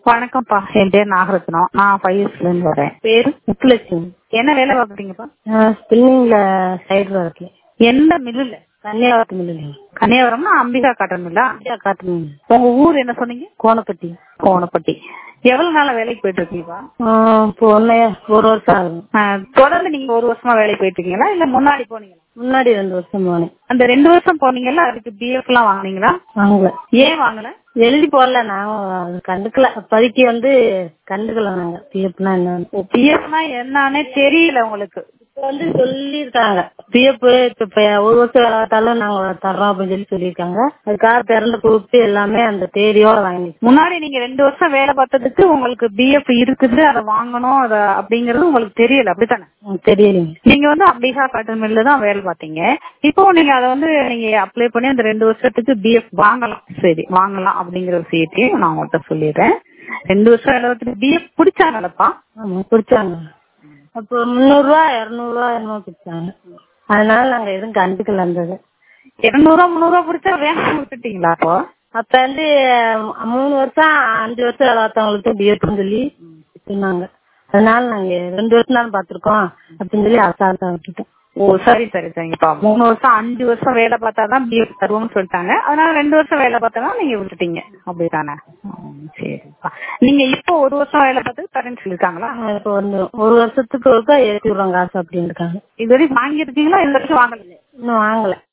வணக்கம்ப்பா என் பேர் நாகரத்னம் நான் ஃபைவ் இயர்ஸ்ல இருந்து வரேன் பேரு முத்துலட்சுமி என்ன வேலை பார்க்குறீங்கப்பா ஸ்பின்னிங்ல சைடு இருக்கேன் எந்த மில்லுல கன்னியாகுமரி மில்லுங்க கன்னியாகுரம்னா அம்பிகா காட்டன் மில்லா காட்டு மில் உங்க ஊர் என்ன சொன்னீங்க கோணப்பட்டி கோணப்பட்டி எவ்வளவு நாளா வேலைக்கு போயிட்டு இருக்கீங்கப்பா ஆ, இப்போ ஒன்னு ஒரு வருஷம் ஆகுது ஆஹ், தொடர்ந்து நீங்க ஒரு வருஷமா வேலைக்கு போயிட்டு இருக்கீங்களா இல்ல முன்னாடி போனீங்களா முன்னாடி ரெண்டு வருஷம் போனேன் அந்த ரெண்டு வருஷம் போனீங்கல்ல அதுக்கு பிஎஃப் எல்லாம் வாங்குனீங்களா வாங்கல ஏன் வாங்கல எழுதி போடல நான் அது கண்டுக்கல அப்போதைக்கு வந்து கண்டுக்கல நாங்க பிஎஃப்னா என்னன்னு பிஎஃப்னா என்னன்னே தெரியல உங்களுக்கு இப்போ வந்து சொல்லியிருக்காங்க பிஎஃப் இப்ப ஒரு வருஷம் வேலை பார்த்தாலும் நாங்க தர்றோம் அப்படின்னு சொல்லி சொல்லியிருக்காங்க அதுக்காக பிறந்த கூப்பிட்டு எல்லாமே அந்த தேதியோட வாங்கி முன்னாடி நீங்க ரெண்டு வருஷம் வேலை பார்த்ததுக்கு உங்களுக்கு பிஎஃப் இருக்குது அதை வாங்கணும் அத அப்படிங்கறது உங்களுக்கு தெரியல அப்படித்தானே எனக்கு தெரியலைங்க நீங்க வந்து அம்பிகா காட்டன் மில்ல தான் வேலை பார்த்தீங்க இப்போ நீங்க அதை வந்து நீங்க அப்ளை பண்ணி அந்த ரெண்டு வருஷத்துக்கு பிஎஃப் வாங்கலாம் சரி வாங்கலாம் அப்படிங்கிற விஷயத்தையும் நான் உங்கள்கிட்ட சொல்லிடுறேன் ரெண்டு வருஷம் வேலை பார்த்துட்டு பிஎஃப் பிடிச்சாங்கல்லப்பா ஆமா பிடிச்சாங்க அப்போ முந்நூறு ரூபா இருநூறு ரூபா என்னமோ பிடிச்சாங்க அதனால நாங்க எதுவும் கண்டுக்கல இருந்தது இருநூறுவா முந்நூறுவா பிடிச்சா வேலை விட்டுட்டீங்களா அப்போ அப்ப வந்து அஹ், மூணு வருஷம் அஞ்சு வருஷம் வேலை பார்த்தவங்களுக்கு பிஎஃப்னு சொல்லி சொன்னாங்க அதனால நாங்க ரெண்டு வருஷம் தான் பாத்திருக்கோம் அப்படின்னு சொல்லி அசால்ட்டா விட்டுட்டோம் ஓ சரி சரி சரிங்கப்பா மூணு வருஷம் அஞ்சு வருஷம் வேலை பார்த்தாதான் பிஎஃப் தருவோம்னு சொல்லிட்டாங்க அதனால ரெண்டு வருஷம் வேலை பார்த்தா நீங்க விட்டுட்டீங்க அப்படித்தானே ம், சரிப்பா நீங்க இப்போ ஒரு வருஷம் வேலை பார்த்து தரேன்னு சொல்லிருக்காங்களா ஆஹ் இப்போ வந்து ஒரு வருஷத்துக்கு ஒருக்கா ஏற்றி விடுறோம் காசு அப்படின்னு இருக்காங்க இது வரைக்கும் வாங்கியிருக்கீங்களா இந்த வருஷம் வாங்கல இன்னும் வாங்கல